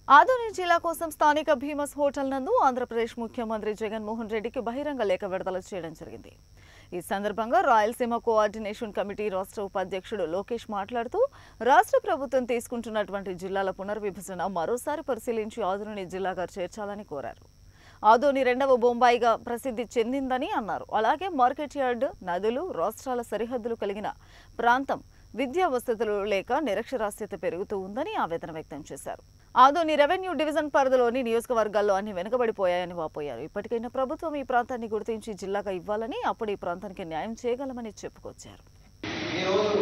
ఆదోని జిల్లా కోసం స్థానిక భీమస్ హోటల్ నందు ఆంధ్రప్రదేశ్ ముఖ్యమంత్రి జగన్మోహన్ రెడ్డికి బహిరంగ లేఖ విడుదల చేయడం జరిగింది ఈ సందర్భంగా రాయలసీమ కోఆర్డినేషన్ కమిటీ రాష్ట్ర ఉపాధ్యక్షుడు లోకేష్ మాట్లాడుతూ రాష్ట్ర ప్రభుత్వం తీసుకుంటున్నటువంటి జిల్లాల పునర్విభజన మరోసారి పరిశీలించి ఆదోని జిల్లాగా చేర్చాలని కోరారు ఆదోని రెండవ బొంబాయిగా ప్రసిద్ధి చెందిందని అన్నారు అలాగే మార్కెట్ యార్డ్ నదులు రాష్ట్రాల సరిహద్దులు కలిగిన ప్రాంతం విద్యా వసతులు లేక నిరక్షరాస్యత పెరుగుతూ ఉందని ఆవేదన వ్యక్తం చేశారు ఆదోని రెవెన్యూ డివిజన్ పరిధిలోని నియోజకవర్గాల్లో అన్ని వెనుకబడిపోయాయని వాపోయారు ఇప్పటికైనా ప్రభుత్వం ఈ ప్రాంతాన్ని గుర్తించి జిల్లాగా ఇవ్వాలని అప్పుడు ఈ ప్రాంతానికి న్యాయం చేయగలమని చెప్పుకొచ్చారు ఈరోజు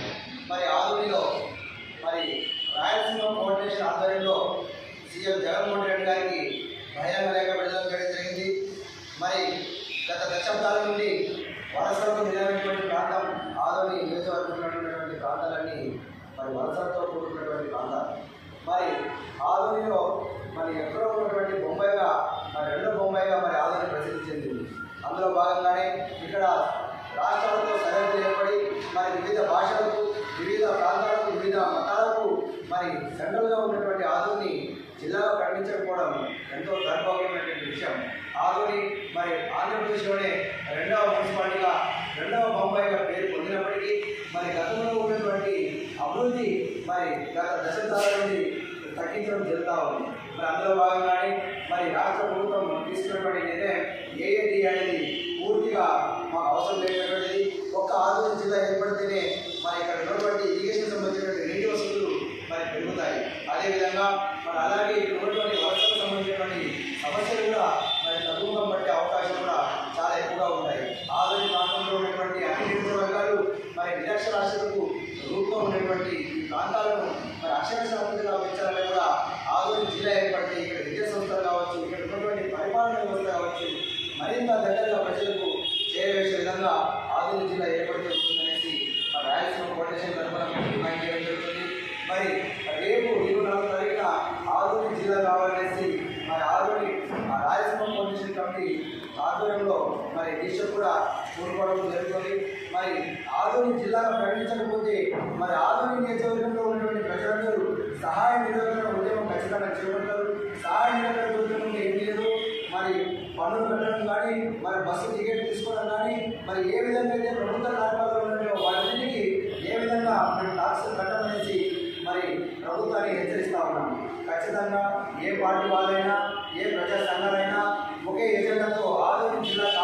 మరి ఆదోనిలో మరి రాయలసీమ ఫౌండేషన్ ఆధ్వర్యంలో సీఎం జగన్మోహన్ రెడ్డి గారికి బహిరంగ లేఖ విడుదల చేయడం జరిగింది మరి గత దశాబ్దాల నుండి వలసలతో నిలబడినటువంటి ప్రాంతం ఆదోని నియోజకవర్గంలో ఉన్నటువంటి ప్రాంతాలన్నీ మరి వలసలతో కూడుకున్నటువంటి ప్రాంతాలు మరి ఆదోనిలో మరి ఎక్కడో ఉన్నటువంటి బొంబాయిగా మరి రెండో బొంబాయిగా మరి ఆదోని ప్రసిద్ధి చెందింది అందులో భాగంగానే ఇక్కడ రాష్ట్రాలతో సరిహద్దు ఏర్పడి మరి వివిధ భాషలకు వివిధ ప్రాంతాలకు వివిధ మతాలకు మరి సెంట్రల్గా ఉన్నటువంటి ఆదోని జిల్లాగా ప్రకటించకపోవడం ఎంతో దౌర్భాగ్యమైనటువంటి విషయం ఆదోని మరి ఆంధ్రప్రదేశ్లోనే రెండవ మున్సిపాలిటీగా రెండవ బొంబాయిగా పేరు పొందినప్పటికీ మరి గతంలో ఉన్నటువంటి అభివృద్ధి మరి గత దశాబ్దాల నుండి తగ్గించడం జరుగుతూ ఉంది మరి అందులో భాగంగానే మరి రాష్ట్ర ప్రభుత్వం తీసుకున్నటువంటి నిర్ణయం ఏఏడి అనేది పూర్తిగా మాకు అవసరం లేనటువంటిది ఒక్క ఆదోని జిల్లా ఏర్పడితేనే మరి ఇక్కడ ఉన్నటువంటి ఇరిగేషన్ సంబంధించినటువంటి నీటి వసతులు మరి పెరుగుతాయి అదేవిధంగా మరి అలాగే ఇక్కడ ఉన్నటువంటి వలసలకు సంబంధించినటువంటి సమస్యలు కూడా మరి తగ్గుముఖం పట్టే అవకాశం కూడా చాలా ఎక్కువగా ఉంటాయి ఆదోని ప్రాంతంలో ఉన్నటువంటి అన్ని నియోజకవర్గాలు మరి నిరక్షరాస్యతకు రూపంలో ఉన్నటువంటి ఈ ప్రాంతాలను మరి అక్షరశాస్త్రంగా పెంచాలని కూడా ఆదోని జిల్లా ఏర్పడితే ఇక్కడ విద్యా సంస్థలు కావచ్చు ఇక్కడ ఉన్నటువంటి పరిపాలన వ్యవస్థ కావచ్చు మరింత దగ్గరగా ప్రజలకు చేరవేసే విధంగా ఆదోని జిల్లా ఏర్పడితే ఉంటుందనేసి మరి రాయలసీమ ఫౌండేషన్ తరఫున మేము డిమాండ్ చేయడం జరుగుతుంది మరి రేపు ఇరవై నాలుగు తారీఖున ఆదోని జిల్లా కావాలనేసి మరి ఆదోని ఆ రాయలసీమ ఫౌండేషన్ కమిటీ ఆధ్వర్యంలో మరి దీక్ష కూడా కూడుకోవడం జరుగుతుంది మరి ఆదోని జిల్లాగా ప్రకటించకపోతే మరి ఆదోని నియోజకవర్గంలో ఉన్నటువంటి ప్రజలందరూ సహాయ నిరోధక ఉద్యమం ఖచ్చితంగా చేపడతారు సహాయ నిరోధక ఉద్యమం ఏం లేదు మరి పన్నులు కట్టడం కానీ మరి బస్సు టికెట్ తీసుకోవడం కానీ మరి ఏ విధంగా అయితే ప్రభుత్వ కార్యక్రమాలు ఉన్నాయో వాటికి ఏ విధంగా మేము టాక్స్ కట్టమనేసి మరి ప్రభుత్వాన్ని హెచ్చరిస్తా ఉన్నాం ఖచ్చితంగా ఏ పార్టీ వాళ్ళైనా ఏ ప్రజా సంఘాలైనా ఒకే ఎజెండాతో ఆదోని జిల్లా